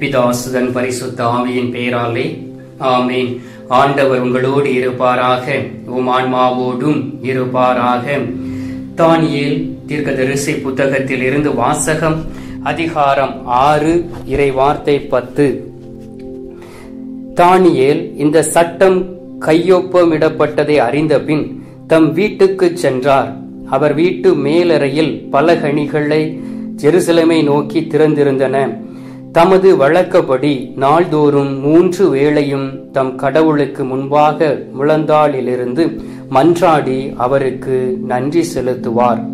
பிதாசுதன் பரிசுத்த ஆவியின் பெயராலே ஆமேன் ஆண்டவர் உங்களோடு இருப்பாராக உம் ஆன்மாவோடும் இருப்பாராக தானியேல் தீர்க்கதரிசி புத்தகத்தில் இருந்து வாசகம் அதிகாரம் ஆறு இறை வார்த்தை பத்து தானியேல் இந்த சட்டம் கையொப்பமிடப்பட்டதை அறிந்தபின் தம் வீட்டுக்கு சென்றார் அவர் வீட்டு மேலறையில் பல கனிகளை ஜெருசலமை நோக்கி திறந்திருந்தன தமது வழக்கப்படி நாள்தோறும் மூன்று வேளையும் தம் கடவுளுக்கு முன்பாக முழந்தாளிலிருந்து மன்றாடி அவருக்கு நன்றி செலுத்துவார்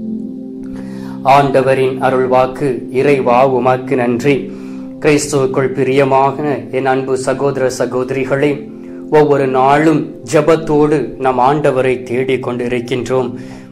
ஆண்டவரின் அருள்வாக்கு இறைவா உமக்கு நன்றி கிறிஸ்துவுக்குள் பிரியமாக என் அன்பு சகோதர சகோதரிகளே ஒவ்வொரு நாளும் ஜபத்தோடு நம் ஆண்டவரை தேடிக் கொண்டிருக்கின்றோம்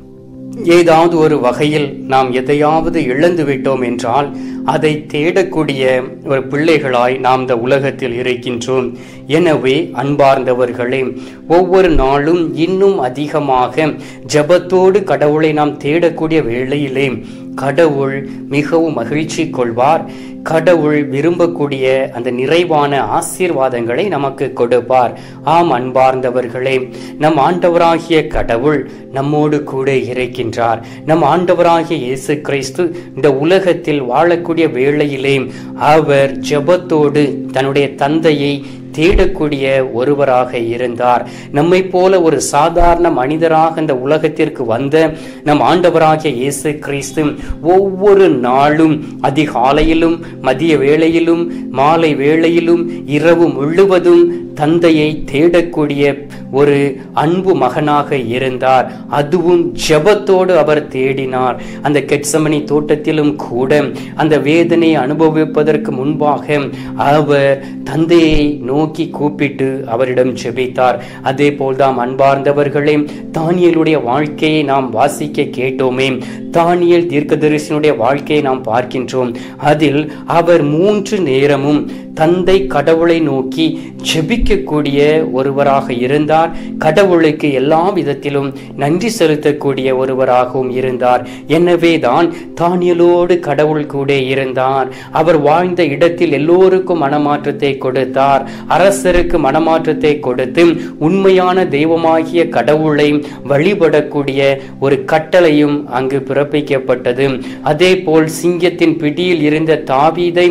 ஏதாவது ஒரு வகையில் நாம் எதையாவது இழந்து விட்டோம் என்றால் அதை தேடக்கூடிய ஒரு பிள்ளைகளாய் நாம் இந்த உலகத்தில் இருக்கின்றோம் எனவே அன்பார்ந்தவர்களே ஒவ்வொரு நாளும் இன்னும் அதிகமாக ஜபத்தோடு கடவுளை நாம் தேடக்கூடிய வேளையிலே கடவுள் மிகவும் மகிழ்ச்சி கொள்வார் கடவுள் விரும்பக்கூடிய அந்த நிறைவான ஆசீர்வாதங்களை நமக்கு கொடுப்பார் ஆம் அன்பார்ந்தவர்களே நம் ஆண்டவராகிய கடவுள் நம்மோடு கூட இருக்கின்றார் நம் ஆண்டவராகிய இயேசு கிறிஸ்து இந்த உலகத்தில் வாழக்கூடிய வேளையிலே அவர் ஜெபத்தோடு தன்னுடைய தந்தையை தேடக்கூடிய ஒருவராக இருந்தார் நம்மை போல ஒரு சாதாரண மனிதராக இந்த உலகத்திற்கு வந்த நம் ஆண்டவராகிய இயேசு கிறிஸ்து ஒவ்வொரு நாளும் அதிகாலையிலும் மதிய வேளையிலும் மாலை வேளையிலும் இரவு முழுவதும் தந்தையை தேடக்கூடிய ஒரு அன்பு மகனாக இருந்தார் அதுவும் ஜெபத்தோடு அவர் தேடினார் அந்த கெட்சமணி தோட்டத்திலும் கூட அந்த வேதனையை அனுபவிப்பதற்கு முன்பாக அவர் தந்தையை நோக்கி கூப்பிட்டு அவரிடம் ஜெபித்தார் அதே போல்தான் அன்பார்ந்தவர்களே தானியலுடைய வாழ்க்கையை நாம் வாசிக்க கேட்டோமே தானியல் தீர்க்கதரிசனுடைய வாழ்க்கையை நாம் பார்க்கின்றோம் அதில் அவர் மூன்று நேரமும் தந்தை கடவுளை நோக்கி ஜெபிக்கக்கூடிய ஒருவராக இருந்தார் கடவுளுக்கு எல்லா விதத்திலும் நன்றி செலுத்தக்கூடிய ஒருவராகவும் இருந்தார் எனவே தான் தானியலோடு கடவுள் கூட இருந்தார் அவர் வாழ்ந்த இடத்தில் எல்லோருக்கும் மனமாற்றத்தை கொடுத்தார் அரசருக்கு மனமாற்றத்தை கொடுத்து உண்மையான தெய்வமாகிய கடவுளை வழிபடக்கூடிய ஒரு கட்டளையும் அங்கு பிறப்பிக்கப்பட்டது அதே போல் சிங்கத்தின் பிடியில் இருந்த தாவீதை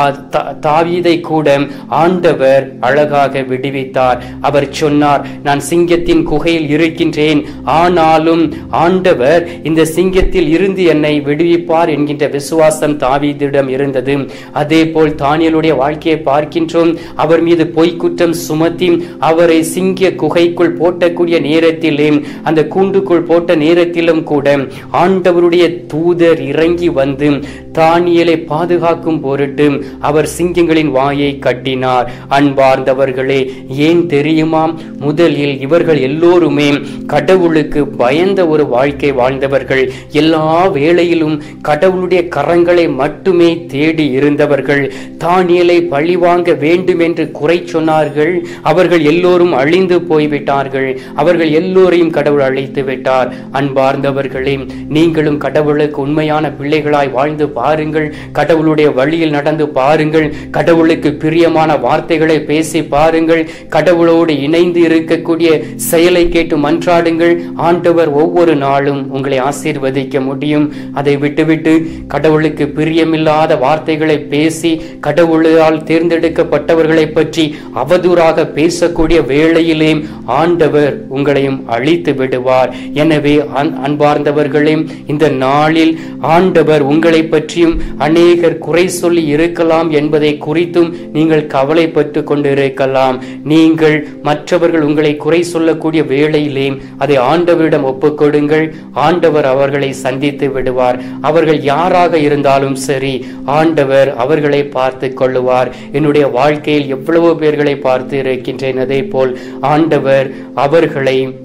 தாவீதை கூட ஆண்டவர் அழகாக விடுவித்தார் அவர் சொன்னார் நான் சிங்கத்தின் குகையில் இருக்கின்றேன் ஆனாலும் ஆண்டவர் இந்த சிங்கத்தில் இருந்து என்னை விடுவிப்பார் என்கின்ற விசுவாசம் தாவீதிடம் இருந்தது அதே போல் தானியலுடைய வாழ்க்கையை பார்க்கின்றோம் அவர் மீது பொய்க்குற்றம் சுமத்தி அவரை சிங்க குகைக்குள் போட்டக்கூடிய நேரத்திலே அந்த கூண்டுக்குள் போட்ட நேரத்திலும் கூட ஆண்டவருடைய தூதர் இறங்கி வந்து தானியலை பாதுகாக்கும் பொருட்டு அவர் சிங்கங்களின் வாயை கட்டினார் அன்பார்ந்தவர்களே ஏன் தெரியுமா முதலில் இவர்கள் எல்லோருமே கடவுளுக்கு பயந்த ஒரு வாழ்க்கை வாழ்ந்தவர்கள் எல்லா வேளையிலும் கடவுளுடைய கரங்களை மட்டுமே தேடி இருந்தவர்கள் தானியலை பழிவாங்க வேண்டும் என்று குறை சொன்னார்கள் அவர்கள் எல்லோரும் அழிந்து போய்விட்டார்கள் அவர்கள் எல்லோரையும் கடவுள் அழைத்து விட்டார் அன்பார்ந்தவர்களே நீங்களும் கடவுளுக்கு உண்மையான பிள்ளைகளாய் வாழ்ந்து பாருங்கள் கடவுளுடைய வழியில் நடந்து பாருங்கள் கடவுளுக்கு பிரியமான வார்த்தைகளை பேசி பாருங்கள் கடவுளோடு இணைந்து இருக்கக்கூடிய செயலை கேட்டு மன்றாடுங்கள் ஆண்டவர் ஒவ்வொரு நாளும் உங்களை ஆசீர்வதிக்க முடியும் அதை விட்டுவிட்டு கடவுளுக்கு பிரியமில்லாத வார்த்தைகளை பேசி கடவுளால் தேர்ந்தெடுக்கப்பட்டவர்களை பற்றி அவதூறாக பேசக்கூடிய வேளையிலே ஆண்டவர் உங்களையும் அழித்து விடுவார் எனவே அன்பார்ந்தவர்களே இந்த நாளில் ஆண்டவர் உங்களை பற்றியும் அநேகர் குறை சொல்லி இருக்கலாம் என்பதை குறித்தும் நீங்கள் கவலைப்பட்டு கொண்டிருக்கலாம் நீங்கள் மற்றவர்கள் உங்களை குறை சொல்லக்கூடிய வேளையிலே அதை ஆண்டவரிடம் ஒப்புக்கொடுங்கள் ஆண்டவர் அவர்களை சந்தித்து விடுவார் அவர்கள் யாராக இருந்தாலும் சரி ஆண்டவர் அவர்களை பார்த்து கொள்ளுவார் என்னுடைய வாழ்க்கையில் எவ்வளவு பேர்களை பார்த்து இருக்கின்றேன் அதே போல் ஆண்டவர் அவர்களை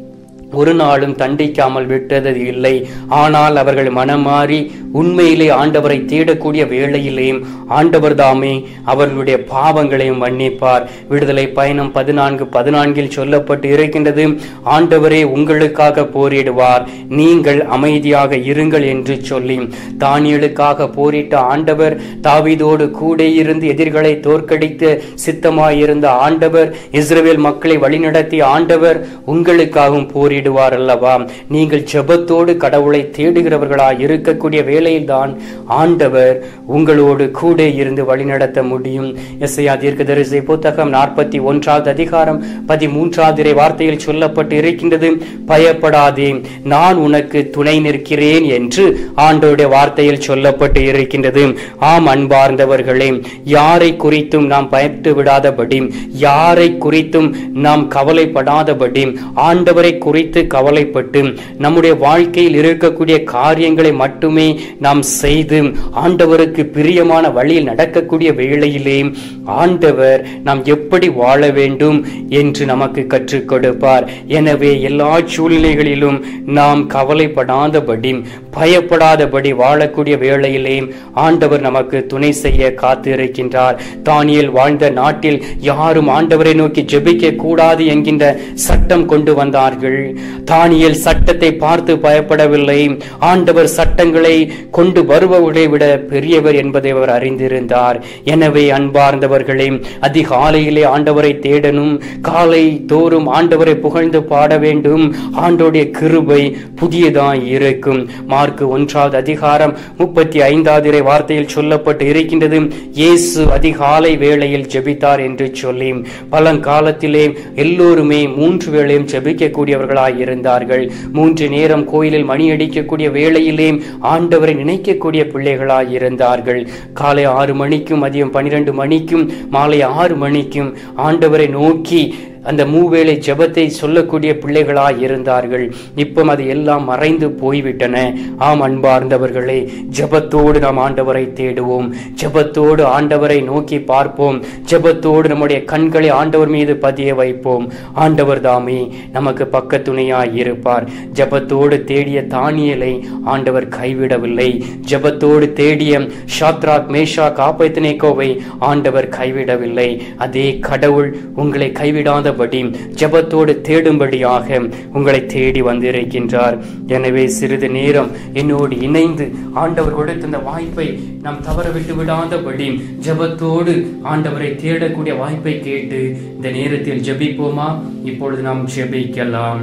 ஒரு நாளும் தண்டிக்காமல் விட்டது இல்லை ஆனால் அவர்கள் மனம் மாறி உண்மையிலே ஆண்டவரை தேடக்கூடிய வேளையிலேயும் ஆண்டவர் தாமே அவர்களுடைய பாவங்களையும் மன்னிப்பார் விடுதலை பயணம் பதினான்கு பதினான்கில் சொல்லப்பட்டு இருக்கின்றது ஆண்டவரே உங்களுக்காக போரிடுவார் நீங்கள் அமைதியாக இருங்கள் என்று சொல்லி தானியலுக்காக போரிட்ட ஆண்டவர் தாவீதோடு கூட இருந்து எதிர்களை தோற்கடித்து சித்தமாயிருந்த ஆண்டவர் இஸ்ரவேல் மக்களை வழிநடத்திய ஆண்டவர் உங்களுக்காகவும் போரிடுவார் அல்லவா நீங்கள் ஜெபத்தோடு கடவுளை தேடுகிறவர்களாய் இருக்கக்கூடிய வேளையில்தான் ஆண்டவர் உங்களோடு கூட இருந்து வழிநடத்த முடியும் எஸ்ஐயா தீர்க்கதரிசி புத்தகம் நாற்பத்தி ஒன்றாவது அதிகாரம் பதிமூன்றாவது இறை வார்த்தையில் சொல்லப்பட்டு இருக்கின்றது பயப்படாதே நான் உனக்கு துணை நிற்கிறேன் என்று ஆண்டோருடைய வார்த்தையில் சொல்லப்பட்டு இருக்கின்றது ஆம் அன்பார்ந்தவர்களே யாரை குறித்தும் நாம் பயப்பட்டு விடாதபடி யாரை குறித்தும் நாம் கவலைப்படாதபடி ஆண்டவரை குறித்து கவலைப்பட்டு நம்முடைய வாழ்க்கையில் இருக்கக்கூடிய காரியங்களை மட்டுமே நாம் செய்து ஆண்டவருக்கு பிரியமான வழியில் நடக்கக்கூடிய வேளையிலே ஆண்டவர் நாம் எப்படி வாழ வேண்டும் என்று நமக்கு கற்றுக் கொடுப்பார் எனவே எல்லா சூழ்நிலைகளிலும் நாம் கவலைப்படாதபடி பயப்படாதபடி வாழக்கூடிய வேளையிலே ஆண்டவர் நமக்கு துணை செய்ய காத்திருக்கின்றார் தானியல் வாழ்ந்த நாட்டில் யாரும் ஆண்டவரை நோக்கி ஜெபிக்க கூடாது என்கின்ற சட்டம் கொண்டு வந்தார்கள் தானியல் சட்டத்தை பார்த்து பயப்படவில்லை ஆண்டவர் சட்டங்களை கொண்டு வருபவர்களை விட பெரியவர் என்பதை அவர் அறிந்திருந்தார் எனவே அன்பார்ந்தவர்களே அதிகாலையிலே ஆண்டவரை தேடணும் காலை தோறும் ஆண்டவரை புகழ்ந்து பாட வேண்டும் ஆண்டோடைய கிருபை புதியதாய் இருக்கும் மார்க் ஒன்றாவது அதிகாரம் முப்பத்தி ஐந்தாவது இறை வார்த்தையில் சொல்லப்பட்டு இருக்கின்றது இயேசு அதிகாலை வேளையில் ஜெபித்தார் என்று சொல்லி பழங்காலத்திலே எல்லோருமே மூன்று வேளையும் ஜெபிக்கக்கூடியவர்களாய் இருந்தார்கள் மூன்று நேரம் கோயிலில் மணி அடிக்கக்கூடிய வேளையிலே ஆண்டவரை நினைக்கக்கூடிய பிள்ளைகளாய் இருந்தார்கள் காலை ஆறு மணிக்கும் மதியம் பன்னிரண்டு மணிக்கும் மாலை ஆறு மணிக்கும் ஆண்டவரை நோக்கி அந்த மூவேளை ஜெபத்தை சொல்லக்கூடிய பிள்ளைகளாய் இருந்தார்கள் இப்போ அது எல்லாம் மறைந்து போய்விட்டன ஆம் அன்பார்ந்தவர்களே ஜெபத்தோடு நாம் ஆண்டவரை தேடுவோம் ஜெபத்தோடு ஆண்டவரை நோக்கி பார்ப்போம் ஜெபத்தோடு நம்முடைய கண்களை ஆண்டவர் மீது பதிய வைப்போம் ஆண்டவர் தாமே நமக்கு பக்கத்துணையாய் இருப்பார் ஜெபத்தோடு தேடிய தானியலை ஆண்டவர் கைவிடவில்லை ஜெபத்தோடு தேடிய ஷாத்ராக் மேஷா காப்பைத்தனேக்கோவை ஆண்டவர் கைவிடவில்லை அதே கடவுள் உங்களை கைவிடாதபடி ஜெபத்தோடு தேடும்படியாக உங்களை தேடி வந்திருக்கின்றார் எனவே சிறிது நேரம் என்னோடு இணைந்து ஆண்டவர் கொடுத்த இந்த வாய்ப்பை நாம் தவற விட்டு விடாதபடி ஜெபத்தோடு ஆண்டவரை தேடக்கூடிய வாய்ப்பை கேட்டு இந்த நேரத்தில் ஜெபிப்போமா இப்பொழுது நாம் ஜெபிக்கலாம்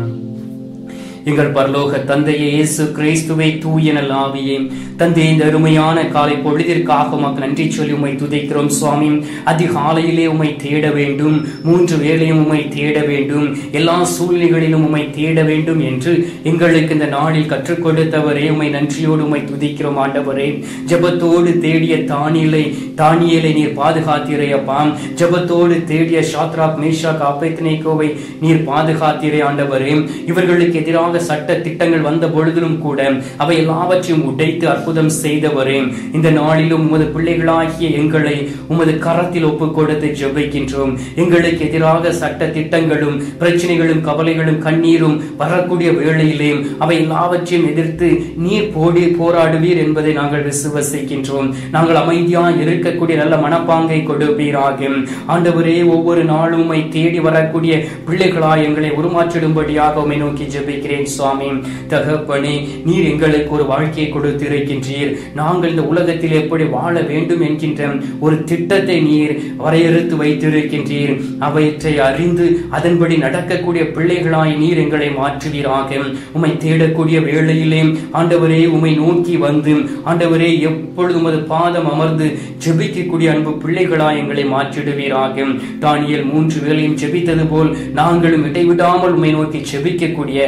எங்கள் பரலோக தந்தையே இயேசு கிறிஸ்துவை தூயனல் ஆவியே தந்தை இந்த அருமையான காலை பொழுதிற்காக உமக்கு நன்றி சொல்லி உம்மை துதைக்கிறோம் சுவாமி அதிகாலையிலே உம்மை தேட வேண்டும் மூன்று வேளையும் உம்மை தேட வேண்டும் எல்லா சூழ்நிலைகளிலும் உம்மை தேட வேண்டும் என்று எங்களுக்கு இந்த நாளில் கற்றுக் கொடுத்தவரே உம்மை நன்றியோடு உம்மை துதிக்கிறோம் ஆண்டவரே ஜெபத்தோடு தேடிய தானியலை தானியலை நீர் பாதுகாத்தீரே அப்பா ஜெபத்தோடு தேடிய ஷாத்ராக் மேஷாக் ஆபேத்னேகோவை நீர் பாதுகாத்தீரே ஆண்டவரே இவர்களுக்கு எதிராக சட்ட திட்டங்கள் வந்த பொழுதிலும் கூட அவை எல்லாவற்றையும் உடைத்து அற்புதம் செய்தவரே இந்த நாளிலும் உமது பிள்ளைகளாகிய எங்களை உமது கரத்தில் ஒப்புக் கொடுத்து ஜெபிக்கின்றோம் எங்களுக்கு எதிராக சட்ட திட்டங்களும் பிரச்சனைகளும் கவலைகளும் கண்ணீரும் வரக்கூடிய வேளையிலே அவை எல்லாவற்றையும் எதிர்த்து நீர் போடி போராடுவீர் என்பதை நாங்கள் விசுவசிக்கின்றோம் நாங்கள் அமைதியாய் இருக்கக்கூடிய நல்ல மனப்பாங்கை கொடுப்பீராக ஆண்டவரே ஒவ்வொரு நாளும் உம்மை தேடி வரக்கூடிய பிள்ளைகளாய் எங்களை உருமாற்றிடும்படியாக உம்மை நோக்கி ஜெபிக்கிறேன் சுவாமி தகப்பனே நீர் எங்களுக்கு ஒரு வாழ்க்கையை கொடுத்திருக்கின்றீர் நாங்கள் இந்த உலகத்தில் எப்படி வாழ வேண்டும் என்கின்ற ஒரு திட்டத்தை நீர் வரையறுத்து வைத்திருக்கின்றீர் அவற்றை அறிந்து அதன்படி நடக்கக்கூடிய பிள்ளைகளாய் நீர் எங்களை மாற்றுவீராக உம்மை தேடக்கூடிய வேளையிலே ஆண்டவரே உம்மை நோக்கி வந்து ஆண்டவரே எப்பொழுது உமது பாதம் அமர்ந்து ஜெபிக்கக்கூடிய அன்பு பிள்ளைகளாய் எங்களை மாற்றிடுவீராக தானியல் மூன்று வேளையும் ஜெபித்தது போல் நாங்களும் இடைவிடாமல் உம்மை நோக்கி ஜெபிக்கக்கூடிய பல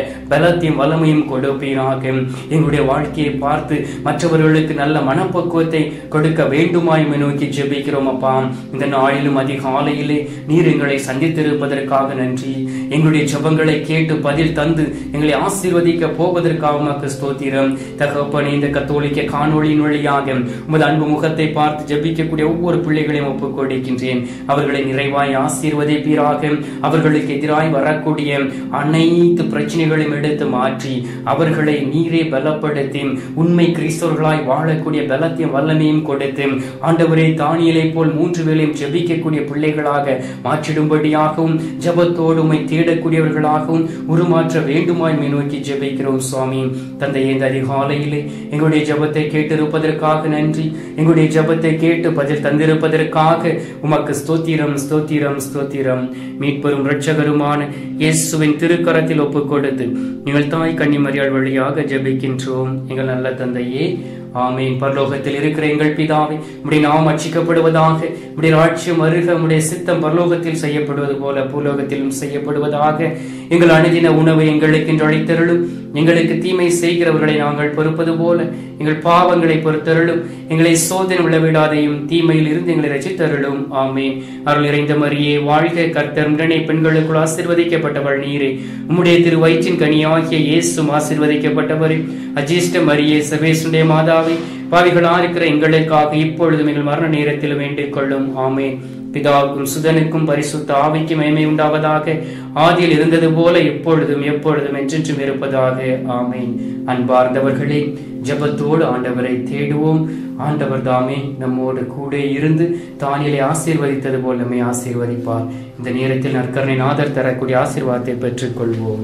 பலத்தையும் வல்லமையும் கொடுப்பீராக எங்களுடைய வாழ்க்கையை பார்த்து மற்றவர்களுக்கு நல்ல மனப்பக்குவத்தை கொடுக்க வேண்டுமாய் உம்மை நோக்கி ஜெபிக்கிறோம் அப்பா இந்த நாளிலும் அதிகாலையிலே நீர் எங்களை சந்தித்திருப்பதற்காக நன்றி எங்களுடைய ஜெபங்களை கேட்டு பதில் தந்து எங்களை ஆசீர்வதிக்க போவதற்காக உமக்கு ஸ்தோத்திரம் தகப்பனே இந்த கத்தோலிக்க காணொளியின் வழியாக உமது அன்பு முகத்தை பார்த்து ஜெபிக்கக்கூடிய ஒவ்வொரு பிள்ளைகளையும் ஒப்புக் கொடுக்கின்றேன் அவர்களை நிறைவாய் ஆசீர்வதிப்பீராக அவர்களுக்கு எதிராய் வரக்கூடிய அனைத்து பிரச்சனைகளையும் எடுத்து மாற்றி அவர்களை நீரே பலப்படுத்தி உண்மை கிறிஸ்தவர்களாய் வாழக்கூடிய பலத்தையும் வல்லமையும் கொடுத்து ஆண்டவரே தானியலை போல் மூன்று வேளையும் ஜெபிக்கக்கூடிய பிள்ளைகளாக மாற்றிடும்படியாகவும் ஜெபத்தோடு உம்மை தேடக்கூடியவர்களாகவும் உருமாற்ற வேண்டுமாய் உம்மை நோக்கி ஜெபிக்கிறோம் சுவாமி தந்தை இந்த அதிகாலையிலே எங்களுடைய ஜெபத்தை கேட்டிருப்பதற்காக நன்றி எங்களுடைய ஜெபத்தை கேட்டு பதில் தந்திருப்பதற்காக உமக்கு ஸ்தோத்திரம் ஸ்தோத்திரம் ஸ்தோத்திரம் மீட்பெரும் இரட்சகருமான இயேசுவின் திருக்கரத்தில் ஒப்புக் கொடுத்து எங்கள் தாய் கன்னிமரியாள் வழியாக ஜெபிக்கின்றோம் எங்கள் நல்ல தந்தையே ஆமீன் பரலோகத்தில் இருக்கிற எங்கள் பிதாவே உடைய நாம் அச்சிக்கப்படுவதாக உடைய ராட்சியம் அருக உடைய சித்தம் பரலோகத்தில் செய்யப்படுவது போல பூலோகத்திலும் செய்யப்படுவதாக எங்கள் அணுதின உணவை எங்களுக்கு இன்று அளித்தருளும் எங்களுக்கு தீமை செய்கிறவர்களை நாங்கள் பொறுப்பது போல எங்கள் பாவங்களை பொறுத்தருளும் எங்களை சோதனை விழவிடாதையும் தீமையில் இருந்து எங்களை ரசித்தருளும் ஆமேன் அருள் இறைந்த மரியே வாழ்க கர்த்தர் உடனே பெண்களுக்குள் ஆசிர்வதிக்கப்பட்டவள் நீரே உம்முடைய திரு வயிற்றின் கனியாகிய இயேசும் ஆசிர்வதிக்கப்பட்டவரே அஜிஷ்ட மரியே சவேசுடைய மாதாவே பாவிகளா இருக்கிற எங்களுக்காக இப்பொழுதும் எங்கள் மரண நேரத்தில் வேண்டிக் கொள்ளும் ஆமேன் பிதாவுக்கும் சுதனுக்கும் பரிசுத்த ஆவிக்கு மேன்மை உண்டாவதாக ஆதியில் இருந்தது போல எப்பொழுதும் எப்பொழுதும் என்றென்றும் இருப்பதாக ஆமேன் அன்பார்ந்தவர்களே ஜெபத்தோடு ஆண்டவரை தேடுவோம் ஆண்டவர் தாமே நம்மோடு கூட இருந்து தானியலை ஆசீர்வதித்தது போல் நம்மை ஆசீர்வதிப்பார் இந்த நேரத்தில் நற்கரணை நாதர் தரக்கூடிய ஆசீர்வாதத்தை பெற்றுக் கொள்வோம்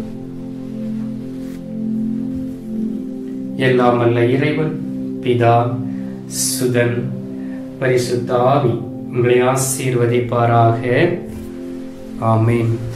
எல்லாம் அல்ல இறைவன் பிதா சுதன் பரிசுத்த ஆவி உங்களை ஆசீர்வதிப்பாராக ஆமேன்